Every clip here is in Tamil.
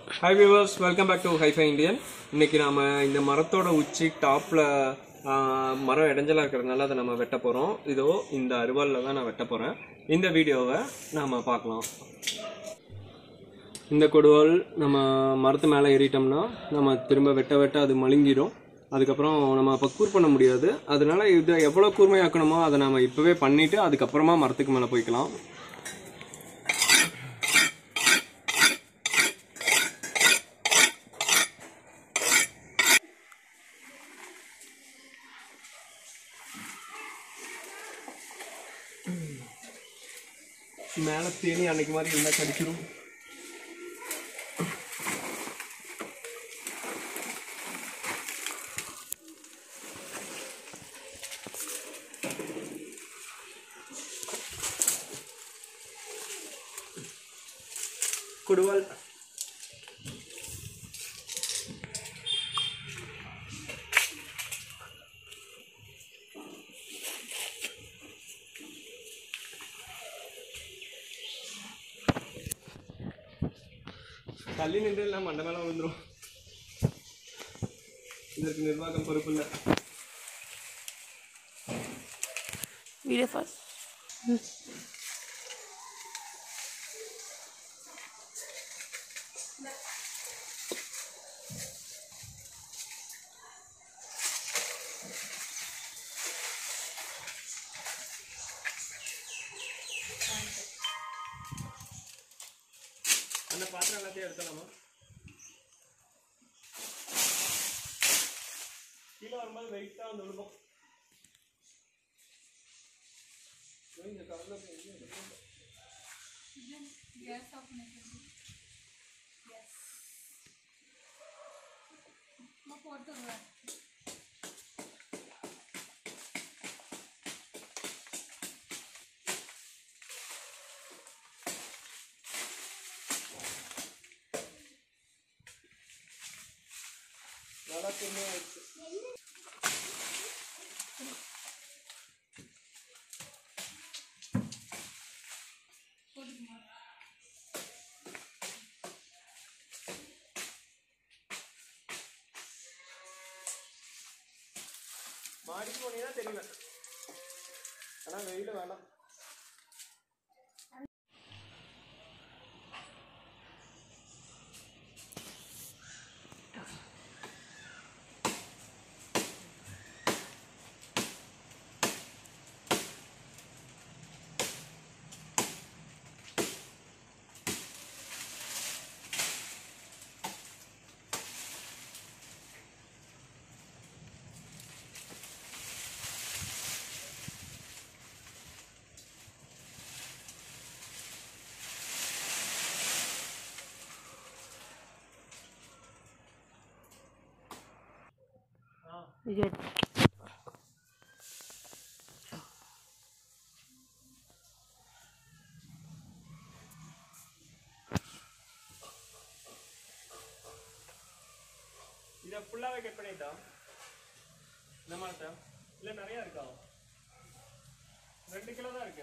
hi viewers welcome back to hi fi Indian இன்னைக்கு நாம இந்த மரத்தோட உச்சி டாப்ல மரம் இடைஞ்சலா இருக்கிறதுனால அதை நம்ம வெட்ட போறோம் இதோ இந்த அருவாளில் தான் நான் வெட்ட போறேன் இந்த வீடியோவை நாம பார்க்கலாம் இந்த கொடுவால் நம்ம மரத்து மேலே ஏறிட்டோம்னா நம்ம திரும்ப வெட்ட வெட்ட அது மழுங்கிடும் அதுக்கப்புறம் நம்ம அப்போ கூர் பண்ண முடியாது அதனால இதை எவ்வளோ கூர்மையாக்கணுமோ அதை நம்ம இப்போவே பண்ணிட்டு அதுக்கப்புறமா மரத்துக்கு மேலே போய்க்கலாம் மேலே தேனி அன்னைக்கு மாதிரி இருந்தால் கடிச்சிரும் கொடுவால் தள்ளி நின்று எல்லாம் மண்டை மேல விழுந்துரும் இதற்கு நிர்வாகம் பொறுப்பு இல்லை வீடியோ ஃபர்ஸ்ட் அந்த பாத்திரம் எல்லாத்தையும் எடுத்துலாமா கீழே வரும்போது வெயிட்டாக வந்து விழுகும் இந்த கவர்ல நல்லா ஆயிடுச்சு மாடிக்கு போனீங்கன்னா தெரியல ஆனா வெயில வேண்டாம் விஜய் இதை ஃபுல்லாவே கட் பண்ணிட்டா இந்த மாதிரி இல்ல நிறைய இருக்கா ரெண்டு கிலோ தான் இருக்கு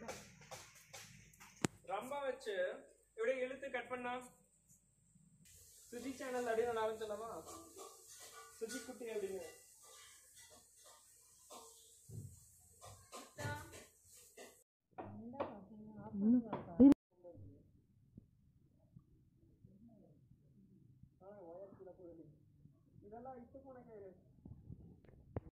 ரொம்ப வச்சு இப்படி இழுத்து கட் பண்ணா சுஜி சேனல் அப்படின்னு நான் ஆரம்பிச்சிடலாமா சுஜி குட்டி அப்படின்னு இதெல்லாம் இட்டு போன கயிறு